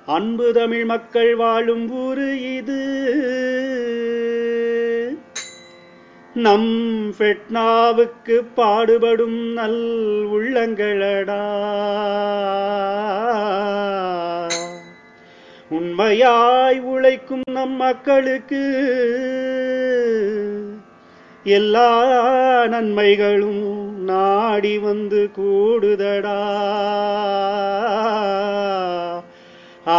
அன்பு தமிழ் மக்கள் வாழும் ஊரு இது நம் ஃபெட்னாவுக்கு பாடுபடும் நல் உள்ளங்களடா உண்மையாய் உழைக்கும் நம் மக்களுக்கு எல்லா நன்மைகளும் நாடி வந்து கூடுதடா ஆ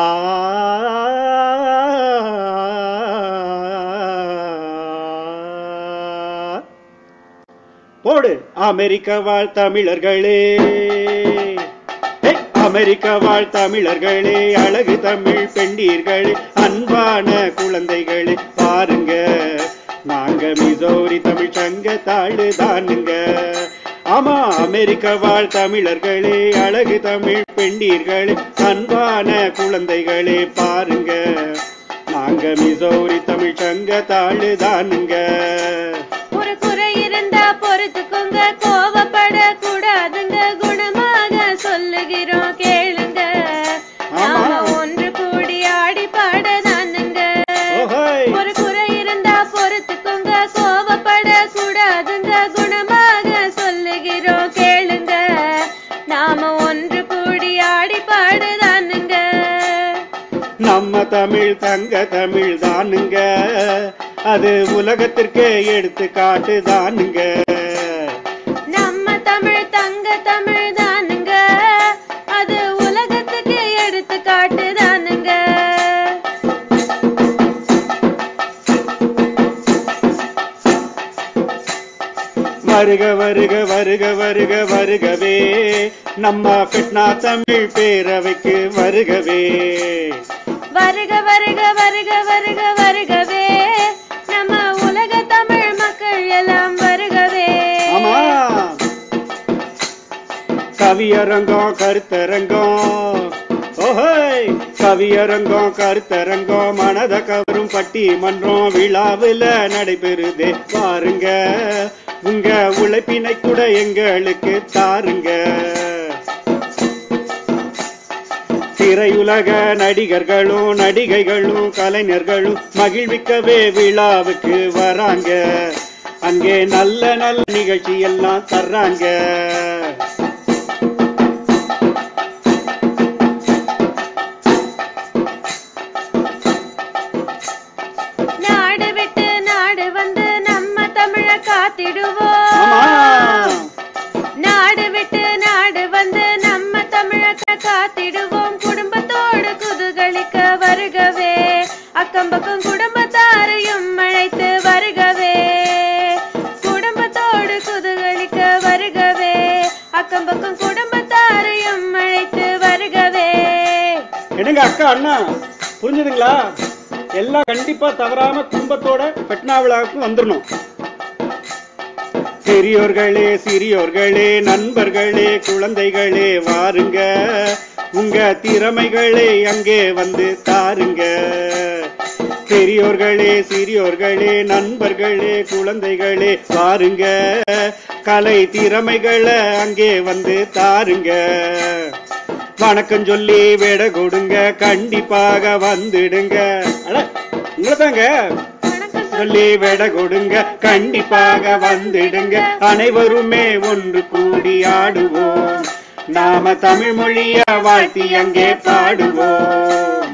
போடு அமெரிக்க வாழ் தமிழர்களே ஹே, அமெரிக்க வாழ் தமிழர்களே அழகு தமிழ் பெண்டீர்களே அன்பான குழந்தைகளே பாருங்க நாங்க மிசோரி தமிழ் சங்க தாழு தானுங்க ஆமா அமெரிக்க வாழ் தமிழர்களே அழகு தமிழ் பெண்டீர்களே அன்பான குழந்தைகளே பாருங்க நாங்க மிசோரி தமிழ் சங்க தாழு தானுங்க ஒரு குறை இருந்தா பொறுத்துக்கோங்க கோவப்பட கூடாதுங்க குணமாக சொல்லுகிறோம் கேளுங்க நாம ஆமா. ஒன்று கூடி ஆடி பாடதானுங்க ஓஹோய் ஒரு குறை இருந்தா பொறுத்துக்கோங்க கோவப்பட கூடாதுங்க குணமாக சொல்லுகிறோம் கேளுங்க நாம ஒன்று கூடி ஆடி பாடதானுங்க நம்ம தமிழ் தங்க தமிழ் தானுங்க அது உலகத்திற்கே எடுத்து காட்டு தானுங்க நம்ம தமிழ் தங்க தமிழ் தானுங்க அது உலகத்துக்கு எடுத்து காட்டுதானுங்க வருக வருக வருக வருக வருகவே நம்ம பெட்னா தமிழ் பேரவைக்கு வருகவே வருக வருக வருக வருக வருகவே நம்ம உலக தமிழ் மக்கள் எல்லாம் வருகவே ஆமா கவியரங்கம் கருத்தரங்கம் ஓஹோய் கவியரங்கம் கருத்தரங்கம் மனத கவரும் பட்டி மன்றம் விழாவுல நடைபெறுதே பாருங்க உங்க உழைப்பினை கூட எங்களுக்கு தாருங்க திரையுலக நடிகர்களும் நடிகைகளும் கலைஞர்களும் மகிழ்விக்கவே விழாவுக்கு வராங்க அங்கே நல்ல நல்ல நிகழ்ச்சி எல்லாம் தர்றாங்க நாடு விட்டு நாடு வந்து நம்ம தமிழ ஆமா காத்திடுவோம் நாடு விட்டு நாடு வந்து நம்ம தமிழ காத்திடுவோம் குடும்பத்தோடு குதூகலிக்க வருகவே அக்கம் பக்கம் குடும்பத்தாரையும் அழைத்து வருகவே குடும்பத்தோடு குதூகலிக்க வருகவே அக்கம் பக்கம் குடும்பத்தாரையும் அழைத்து வருகவே என்னங்க அக்கா அண்ணா புரிஞ்சுதுங்களா எல்லாம் கண்டிப்பா தவறாம குடும்பத்தோட பெட்னா விழாவுக்கு வந்துடணும் பெரியோர்களே சிறியோர்களே நண்பர்களே குழந்தைகளே வாருங்க உங்க திறமைகளை அங்கே வந்து தாருங்க பெரியோர்களே சிறியோர்களே நண்பர்களே குழந்தைகளே வாருங்க கலை திறமைகளை அங்கே வந்து தாருங்க வணக்கம் சொல்லி விட கொடுங்க கண்டிப்பாக வந்துடுங்க அட உங்களை தாங்க வணக்கம் சொல்லி விட கொடுங்க கண்டிப்பாக வந்துடுங்க அனைவருமே ஒன்று கூடி ஆடுவோம் நாம தமிழ் மொழிய வாழ்த்தி அங்கே பாடுவோம்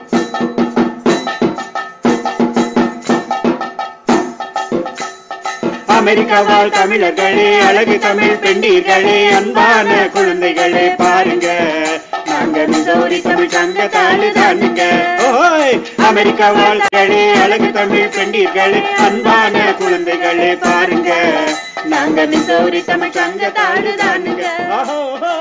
அமெரிக்கா வாழ் தமிழர்களே அழகு தமிழ் பெண்டீர்களே அன்பான குழந்தைகளே பாருங்க நாங்க மிசோரி தமிழ் சங்க தாழு தானுங்க ஓய் அமெரிக்கா வாழ்களே அழகு தமிழ் பெண்டீர்களே அன்பான குழந்தைகளே பாருங்க நாங்க மிசோரி தமிழ் சங்க தாழு தானுங்க ஓஹோ